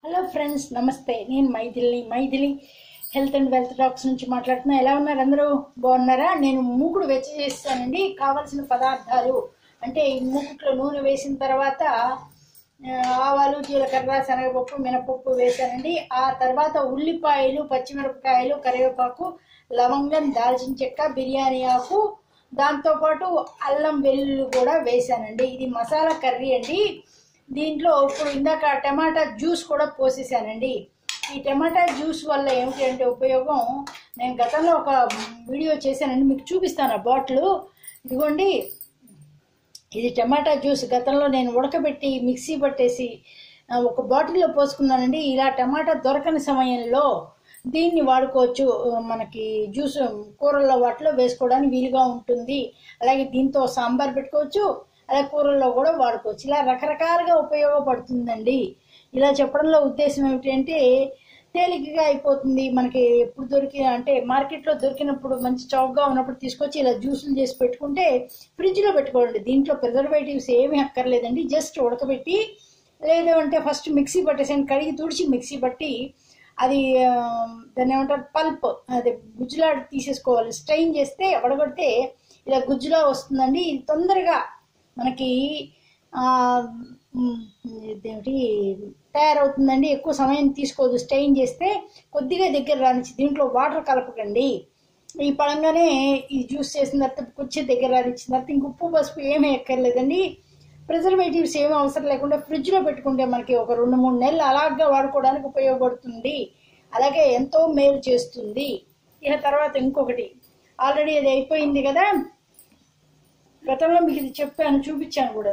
hello friends నమస్తే నేను Maithili Maithili health and wealth talks నుంచి మాట్లాడుతున్నా ఎలా ఉన్నారు అందరూ బాగున్నారా నేను మూకుడు వెచ్చ చేస్తానండి కావాల్సిన పదార్థాలు అంటే ఈ మూకుట్లో నూనె వేసిన తర్వాత ఆ, ఆవాలు జీలకర్ర శనగపప్పు మినపప్పు వేసానండి ఆ తర్వాత ఉల్లిపాయలు పచ్చిమిరపకాయలు కరివేపాకు లవంగం దాల్చిన చెక్క బిర్యానీ ఆకు దాంతోపాటు అల్లం వెల్లుల్లి కూడా వేసానండి ఇది మసాలా కర్రీ అండి దీంట్లో ఇప్పుడు ఇందాక టమాటా జ్యూస్ కూడా పోసేసానండి ఈ టమాటా జ్యూస్ వల్ల ఏమిటి అంటే ఉపయోగం నేను గతంలో ఒక వీడియో చేశానండి మీకు చూపిస్తాను ఆ బాటిల్ ఇదిగోండి ఇది టమాటా జ్యూస్ గతంలో నేను ఉడకబెట్టి మిక్సీ పట్టేసి ఆ, ఒక బాటిల్లో పోసుకున్నానండి ఇలా టమాటా దొరకని సమయంలో దీన్ని వాడుకోవచ్చు ఆ, మనకి జ్యూస్ కూరల్లో వాటిలో వేసుకోవడానికి వీలుగా ఉంటుంది అలాగే దీంతో సాంబార్ పెట్టుకోవచ్చు అలాగే కూరల్లో కూడా వాడుకోవచ్చు ఇలా రకరకాలుగా ఉపయోగపడుతుందండి ఇలా చెప్పడంలో ఉద్దేశం ఏమిటంటే తేలికగా అయిపోతుంది మనకి ఎప్పుడు దొరికిన అంటే మార్కెట్లో దొరికినప్పుడు మంచి చౌకగా ఉన్నప్పుడు తీసుకొచ్చి ఇలా జ్యూసులు చేసి పెట్టుకుంటే ఫ్రిడ్జ్లో పెట్టుకోండి దీంట్లో ప్రిజర్వేటివ్స్ ఏమీ అక్కర్లేదండి జస్ట్ ఉడకబెట్టి లేదు అంటే ఫస్ట్ మిక్సీ పట్టేసాను కడిగి తుడిచి మిక్సీ పట్టి అది ఆ, దాన్ని ఏమంటారు పల్ప్ అది గుజ్జులా తీసేసుకోవాలి స్ట్రెయిన్ చేస్తే వడగొడితే ఇలా గుజ్జులా వస్తుందండి ఇది తొందరగా మనకి ఆ, మ్, ఇదేమిటి తయారవుతుందండి ఎక్కువ సమయం తీసుకోదు స్టెయిన్ చేస్తే కొద్దిగా దగ్గర రానిచ్చి దీంట్లో వాటర్ కలపకండి ఈ పడంగానే ఈ జ్యూస్ చేసిన తర్వాత కొంచెం దగ్గర రానిచ్చిన తర్వాత ఇంక ఉప్పు పసుపు ఏమీ ఎక్కర్లేదండి ప్రిజర్వేటివ్స్ ఏమీ అవసరం లేకుండా ఫ్రిడ్జ్లో పెట్టుకుంటే మనకి ఒక రెండు మూడు నెలలు అలాగా వాడుకోవడానికి ఉపయోగపడుతుంది అలాగే ఎంతో మేలు చేస్తుంది ఇక తర్వాత ఇంకొకటి ఆల్రెడీ అది అయిపోయింది కదా గతంలో మీకు ఇది చెప్పాను చూపించాను కూడా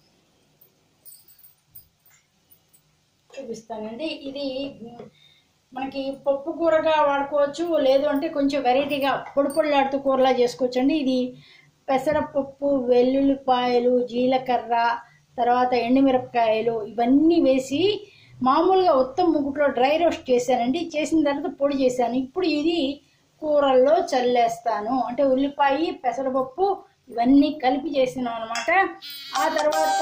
చూపిస్తానండి ఇది మ్, మనకి పప్పు కూరగా వాడుకోవచ్చు లేదు అంటే కొంచెం వెరైటీగా పొడి పొడిలాడుతూ కూరలా చేసుకోవచ్చు అండి ఇది పెసరపప్పు వెల్లుల్లిపాయలు జీలకర్ర తర్వాత ఎండుమిరపకాయలు ఇవన్నీ వేసి మామూలుగా ఉత్తమ ముగ్గుట్లో డ్రై రోస్ట్ చేశానండి చేసిన తర్వాత పొడి చేశాను ఇప్పుడు ఇది కూరల్లో చల్లేస్తాను అంటే ఉల్లిపాయ పెసరపప్పు ఇవన్నీ కలిపి చేసినాం అనమాట ఆ తర్వాత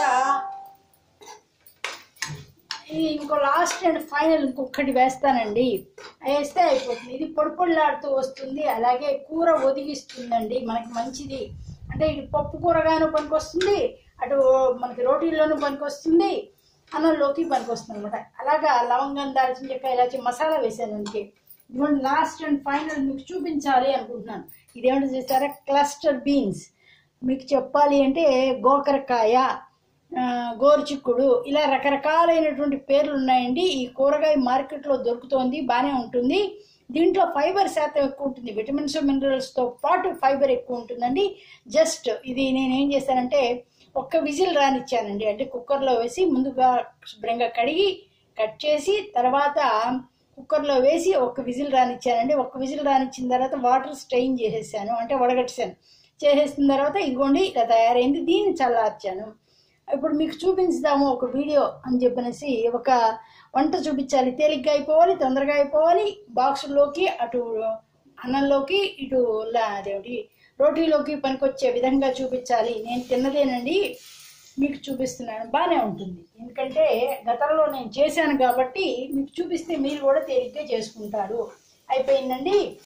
ఇది ఇంకో లాస్ట్ అండ్ ఫైనల్ ఇంకొకటి వేస్తానండి వేస్తే అయిపోతుంది ఇది పొడి పొడిలాడుతూ వస్తుంది అలాగే కూర ఒదిగిస్తుందండి మనకి మంచిది అంటే ఇది పప్పు కూరగాను పనికొస్తుంది అటు మనకి రోటీల్లోనూ పనికొస్తుంది అన్నంలోకి పనికొస్తుంది అనమాట అలాగా లవంగం దాల్చిన చెక్క ఇలాచి మసాలా వేసాను అందుకే ఇదిగోండి లాస్ట్ అండ్ ఫైనల్ మీకు చూపించాలి అనుకుంటున్నాను ఇదేమిటో చేస్తారా క్లస్టర్ బీన్స్ మీకు చెప్పాలి అంటే గోకరకాయ ఆ, గోరుచిక్కుడు ఇలా రకరకాలైనటువంటి పేర్లు ఉన్నాయండి ఈ కూరగాయ మార్కెట్లో దొరుకుతోంది బాగానే ఉంటుంది దీంట్లో ఫైబర్ శాతం ఎక్కువ ఉంటుంది విటమిన్స్ మినరల్స్తో పాటు ఫైబర్ ఎక్కువ ఉంటుందండి జస్ట్ ఇది నేను ఏం చేశానంటే ఒక్క విజిల్ రానిచ్చానండి అంటే కుక్కర్లో వేసి ముందుగా శుభ్రంగా కడిగి కట్ చేసి తర్వాత కుక్కర్లో వేసి ఒక్క విజిల్ రానిచ్చానండి ఒక్క విజిల్ రానిచ్చిన తర్వాత వాటర్ స్ట్రెయిన్ చేసేసాను అంటే వడగట్టేసాను చేసేసిన తర్వాత ఇదిగోండి ఇలా తయారైంది దీన్ని చల్లార్చాను ఇప్పుడు మీకు చూపించుదాము ఒక వీడియో అని చెప్పనేసి ఒక వంట చూపించాలి తేలిగ్గా అయిపోవాలి తొందరగా అయిపోవాలి బాక్సుల్లోకి అటు అన్నంలోకి ఇటు లా- అదేమిటి రోటీలోకి పనికొచ్చే విధంగా చూపించాలి నేను తిన్నదేనండి మీకు చూపిస్తున్నాను బాగానే ఉంటుంది ఎందుకంటే గతంలో నేను చేశాను కాబట్టి మీకు చూపిస్తే మీరు కూడా తేలిగ్గా చేసుకుంటారు అయిపోయిందండి